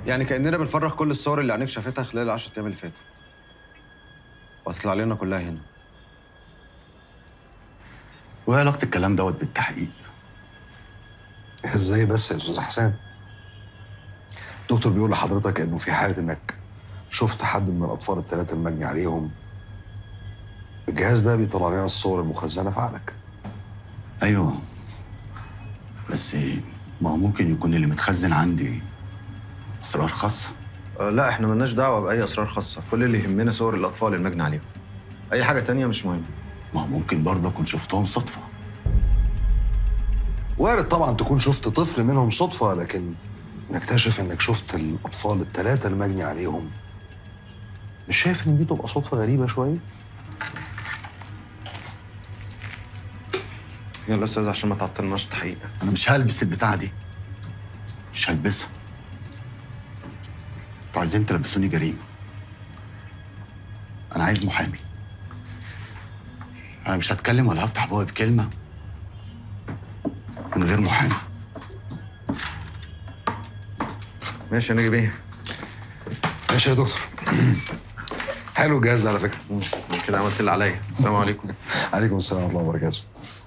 يعني كاننا بنفرغ كل الصور اللي عينيك شافتها خلال العشر ايام اللي فاتوا وهتطلع لنا كلها هنا وايه علاقه الكلام دوت بالتحقيق ازاي بس يا استاذ حسام الدكتور بيقول لحضرتك انه في حاله انك شفت حد من الاطفال الثلاثه المجني عليهم الجهاز ده بيطلع لنا الصور المخزنه في عقلك ايوه بس ما هو ممكن يكون اللي متخزن عندي اسرار خاصه أه لا احنا ملناش دعوه باي اسرار خاصه كل اللي يهمنا صور الاطفال المجني عليهم اي حاجه تانية مش مهم ما هو ممكن برضه اكون شفتهم صدفه وارد طبعا تكون شفت طفل منهم صدفه لكن نكتشف انك شفت الاطفال الثلاثه المجني عليهم مش شايف ان دي تبقى صدفه غريبه شويه يلا يا استاذ عشان ما تعطلناش التحقيق انا مش هلبس البتاعه دي مش هلبسها انتوا عايزين تلبسوني جريمه انا عايز محامي انا مش هتكلم ولا هفتح بوقي بكلمه من غير محامي ماشي انا بيه ماشي يا دكتور حلو الجهاز ده على فكره كده عملت اللي عليا السلام عليكم عليكم السلام ورحمه الله وبركاته